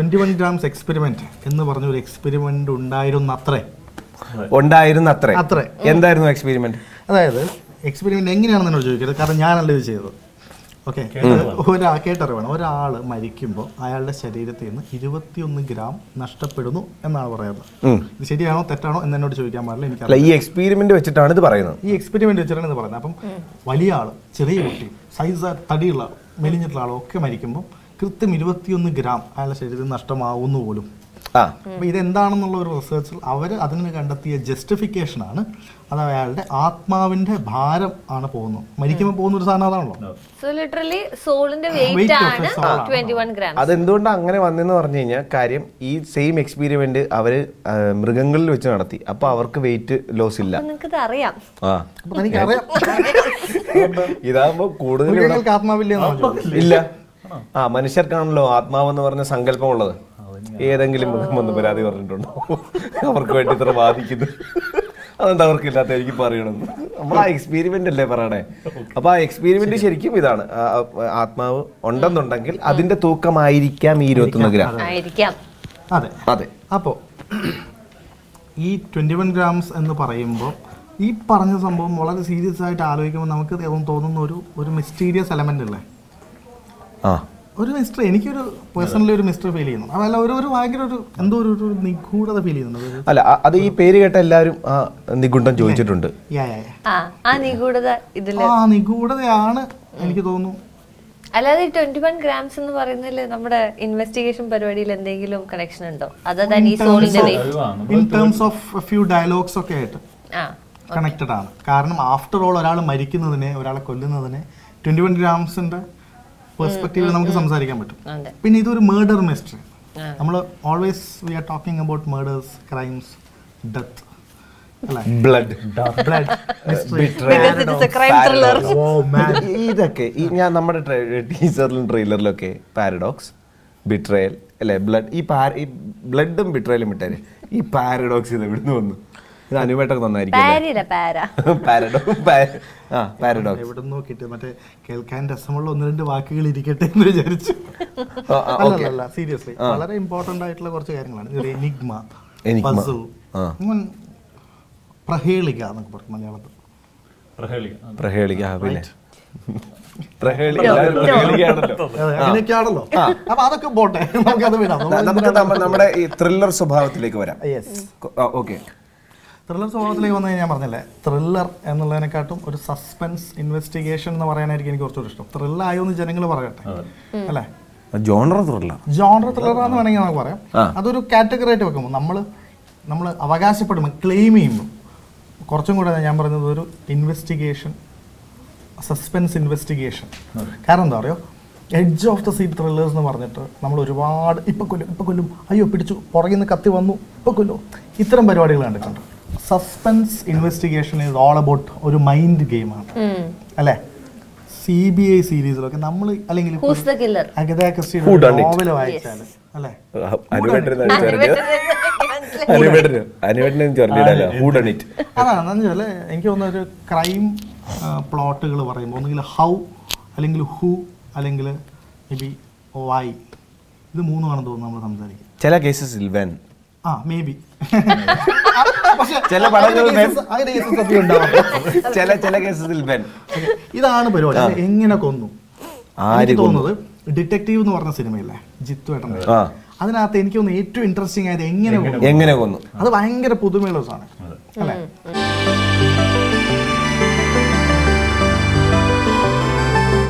Twenty one grams experiment എന്ന് പറഞ്ഞ ഒരു എക്സ്പെരിമെന്റ് ഉണ്ടായിരുന്ന അത്രേ ഉണ്ടായിരുന്ന അത്രേ അത്രേ എന്തായിരുന്നു എക്സ്പെരിമെന്റ് അതായത് എക്സ്പെരിമെന്റ് എങ്ങനെയാണെന്ന് എന്നോട് ചോദിക്കരുത് കാരണം ഞാനല്ല ഇത് ചെയ്തത് ഓക്കെ ഒരാ കേട്ടറിയണം ഒരാൾ മരിക്കുമ്പോൾ അയാളുടെ ശരീരത്തിൽ നിന്ന് ഇരുപത്തിയൊന്ന് ഗ്രാം നഷ്ടപ്പെടുന്നു എന്നാണ് പറയുന്നത് ഇത് ശരിയാണോ തെറ്റാണോ എന്ന് എന്നോട് ചോദിക്കാൻ പാടില്ല എനിക്ക് അല്ല ഈ എക്സ്പെരിമെന്റ് വെച്ചിട്ടാണ് ഇത് പറയുന്നത് ഈ എക്സ്പെരിമെന്റ് വെച്ചിട്ടാണ് ഇത് പറയുന്നത് അപ്പം വലിയ ആള് ചെറിയ കുട്ടി സൈസ് തടിയുള്ള ആൾ മെലിഞ്ഞിട്ടുള്ള ആളും ഒക്കെ മരിക്കുമ്പോൾ കൃത്യം ഇരുപത്തിയൊന്ന് ഗ്രാം അയാളുടെ ശരീരത്തിൽ നഷ്ടമാവുന്നു പോലും ആ അപ്പോൾ ഇതെന്താണെന്നുള്ള ഒരു റിസർച്ചിൽ അവർ അതിന് കണ്ടെത്തിയ ജസ്റ്റിഫിക്കേഷൻ ആണ് അത് അയാളുടെ ആത്മാവിന്റെ ഭാരം ആണ് പോകുന്നത് മരിക്കുമ്പോൾ പോകുന്ന ഒരു സാധനം അതാണല്ലോ സോ ലിറ്ററലി സോളിന്റെ Weight വെയിറ്റ് of ആണ് a soul ആണ്. ട്വന്റി വൺ ഗ്രാം അതെന്തുകൊണ്ടാണ് അങ്ങനെ വന്നെന്ന് പറഞ്ഞു കഴിഞ്ഞാൽ കാര്യം ഈ സെയിം എക്സ്പീരിമെന്റ് അവര് ആ, മൃഗങ്ങളിൽ വെച്ച് നടത്തി അപ്പൊ അവർക്ക് വെയിറ്റ് ലോസ് ഇല്ല നിങ്ങൾക്കിത് അറിയാം ആ അപ്പൊ എനിക്കറിയാം ഇതാകുമ്പോ കൂടുതൽ ഇവിടെ- മൃഗങ്ങൾക്ക് ആത്മാവില്ലെന്നാണ് ചോദിച്ചത് ഇല്ല ആ മനുഷ്യർക്കാണല്ലോ ആത്മാവെന്ന് പറഞ്ഞ സങ്കല്പം ഉള്ളത് ഏതെങ്കിലും മൃഗം വന്ന് പരാതി പറഞ്ഞിട്ടുണ്ടോ അവർക്ക് വേണ്ടി ഇത്ര ബാധിക്കുന്നു അതെന്താ അവർക്കില്ലാത്ത എനിക്ക് പറയണം നമ്മൾ ആ എക്സ്പീരിമെന്റ് അല്ലേ പറയണേ അപ്പൊ ആ എക്സ്പീരിമെന്റ് ശരിക്കും ഇതാണ് ആ, ആ, ആത്മാവ് ഉണ്ടെന്നുണ്ടെങ്കിൽ അതിന്റെ തൂക്കമായിരിക്കാം ഈ ഇരുപത്തൊന്ന് ഗ്രാം ആയിരിക്കാം അതെ അതെ അപ്പോൾ ഈ ട്വൻറ്റി വൺ ഗ്രാംസ് എന്ന് പറയുമ്പോൾ ഈ പറഞ്ഞ സംഭവം വളരെ സീരിയസ് ആയിട്ട് ആലോചിക്കുമ്പോൾ നമുക്ക് തോന്നും- തോന്നുന്ന ഒരു ഒരു മിസ്റ്റീരിയസ് എലമെന്റ് അല്ലേ ആ ഒരു മിസ്റ്റർ എനിക്കൊരു പേഴ്സണലി ഒരു മിസ്റ്റർ ഫീൽ ചെയ്യുന്നു അതല്ല ഒരു ഒരു ഭയങ്കര ഒരു എന്തോ ഒരു ഒരു നിഗൂഢത ഫീൽ ചെയ്യുന്നുണ്ട് ഒരു അല്ല ആ- അത് ഈ പേര് കേട്ട എല്ലാവരും ആ നിഗുണ്ടം ചോദിച്ചിട്ടുണ്ട് യാ യാ യാ. ആ ആ നിഗൂഢത ഇതില് ആ നിഗൂഢതയാണ് എനിക്ക് തോന്നുന്നു അല്ലാതെ ട്വന്റി വൺ ഗ്രാംസ് എന്ന് പറയുന്നതിൽ നമ്മുടെ ഇൻവെസ്റ്റിഗേഷൻ പരിപാടിയിൽ എന്തെങ്കിലും കണക്ഷൻ ഉണ്ടോ അതർ ദാൻ ഈ സോളിന്റെ weight in terms of few dialogues ഒക്കെ ആയിട്ട് ആ കണക്റ്റഡ് ആണ് കാരണം ആഫ്റ്റർ ഓൾ ഒരാൾ മരിക്കുന്നതിനെ ഒരാളെ കൊല്ലുന്നതിനെ ട്വന്റി വൺ ഗ്രാംസിന്റെ പെർസ്പെക്റ്റീവിൽ നമുക്ക് സംസാരിക്കാൻ പറ്റും അതെ പിന്നെ ഇതൊരു മേർഡർ മിസ്റ്ററി നമ്മൾ always we are talking about murders crimes death അല്ലേ blood blood Because it is a crime thriller. ഇതൊക്കെ ഈ ഞാൻ നമ്മുടെ ടീച്ചറിലും ട്രെയിലറിലും ഒക്കെ പാരഡോക്സ് ബിട്രയൽ അല്ലെ ബ്ലഡ് ഈ പാര ഈ ബ്ലഡും ബിട്രയലും വിട്ടേര് ഈ പാരഡോക്സ് ഇത് എവിടുന്ന് വന്നു ഇത് അനുവേട്ടൊക്കെ നന്നായിരിക്കും പാരില്ല പാര പാരഡോ ആ പാരഡോക്സ് എവിടെ നിന്നോ കിട്ടിയത് മറ്റേ കേൾക്കാൻ രസമുള്ള ഒന്ന് രണ്ട് വാക്കുകൾ ഇരിക്കട്ടെ എന്ന് വിചാരിച്ചു അല്ലല്ല സീരിയസ്ലി വളരെ ഇമ്പോർട്ടന്റ് ആയിട്ടുള്ള കുറച്ച് കാര്യങ്ങളാണ് എനിഗ്മ Enigma. പസിൽ ആ. പ്രഹേളിക എന്നൊക്കെ പറയും മലയാളത്തിൽ പ്രഹേളിക പ്രഹേളിക ആ, പിന്നെ പ്രഹേളിക എല്ലാവരും പ്രഹേളികയാണല്ലോ അതെ, അങ്ങനെയൊക്കെയാണല്ലോ അപ്പൊ അതൊക്കെ പോട്ടെ നമുക്കത് വിടാം ന- നമുക്ക് നമ്മ- നമ്മുടെ ഈ ത്രില്ലർ സ്വഭാവത്തിലേക്ക് വരാം യെസ് ഓക്കെ ത്രില്ലർ സ്വഭാവത്തിലേക്ക് വന്നു കഴിഞ്ഞാൽ ഞാൻ പറഞ്ഞില്ലേ ത്രില്ലർ എന്നുള്ളതിനെക്കാട്ടും ഒരു സസ്പെൻസ് ഇൻവെസ്റ്റിഗേഷൻ എന്ന് പറയാനായിരിക്കും എനിക്ക് കുറച്ചുകൂടി ഇഷ്ടം ത്രില്ലർ ആയോ എന്ന് ജനങ്ങൾ പറയട്ടെ അല്ലേ ജോണർ ത്രില്ലർ ജോണർ ത്രില്ലർ എന്ന് വേണമെങ്കിൽ നമുക്ക് പറയാം ആ. അതൊരു കാറ്റഗറി ആയിട്ട് വെക്കുമ്പോൾ നമ്മൾ നമ്മൾ അവകാശപ്പെടുമ്പോൾ ക്ലെയിം ചെയ്യുമ്പോൾ കുറച്ചും കൂടെ ഞാൻ പറഞ്ഞത് ഒരു ഇൻവെസ്റ്റിഗേഷൻ സസ്പെൻസ് ഇൻവെസ്റ്റിഗേഷൻ കാരണം എന്താ പറയുക edge of the seat thrillers എന്ന് പറഞ്ഞിട്ട് നമ്മൾ ഒരുപാട് ഇപ്പം കൊല്ലും ഇപ്പം കൊല്ലും അയ്യോ പിടിച്ചു പുറകിൽ നിന്ന് കത്തി വന്നു ഇപ്പം കൊല്ലും ഇത്തരം പരിപാടികൾ കണ്ടിട്ടുണ്ട് suspense investigation is all about ഒരു മൈൻഡ് ഗെയിമാണ് അല്ലേ സി ബി ഐ സീരീസിലൊക്കെ നമ്മൾ അല്ലെങ്കിൽ ഇപ്പൊ who's the killer Agatha Who ക്രിസ്റ്റിയുടെ done it? നോവൽ വായിച്ചാൽ അല്ലേ അനുവേട്ടന് അനുവേട്ടന് അനുവേട്ടന് ചൊല്ലിയിടല്ലോ ഹൂഡണിറ്റ് അതാണ് എന്താണെന്ന് വെച്ചാൽ എനിക്ക് തോന്നുന്ന ഒരു ക്രൈം പ്ലോട്ടുകൾ പറയുമ്പോൾ ഒന്നുകിൽ ഹൗ അല്ലെങ്കിൽ ഹു അല്ലെങ്കിൽ മേ ബി വൈ ഇത് മൂന്നുമാണെന്ന് തോന്നുന്നു നമ്മൾ സംസാരിക്കുക ചില കേസസിൽ വെൻ ആ മേ ബി ചില പടങ്ങളിൽ when. അങ്ങനെ cases ഒക്കെ ഉണ്ടാവാം ചില ചില കേസസിൽ വെൻ ഇതാണ് പരിപാടി അത് എങ്ങനെ കൊന്നു ആര് എനിക്ക് തോന്നുന്നത് ഡിറ്റക്റ്റീവ് എന്ന് പറഞ്ഞ സിനിമയില്ലേ ജിത്തു ഏട്ടൻ ആ അതിനകത്ത് എനിക്ക് തോന്നുന്നു ഏറ്റവും ഇൻട്രസ്റ്റിംഗ് ആയത് എങ്ങനെ കൊന്നു എങ്ങനെ കൊന്നു അത് ഭയങ്കര പുതുമയുള്ള സാധനം അല്ലേ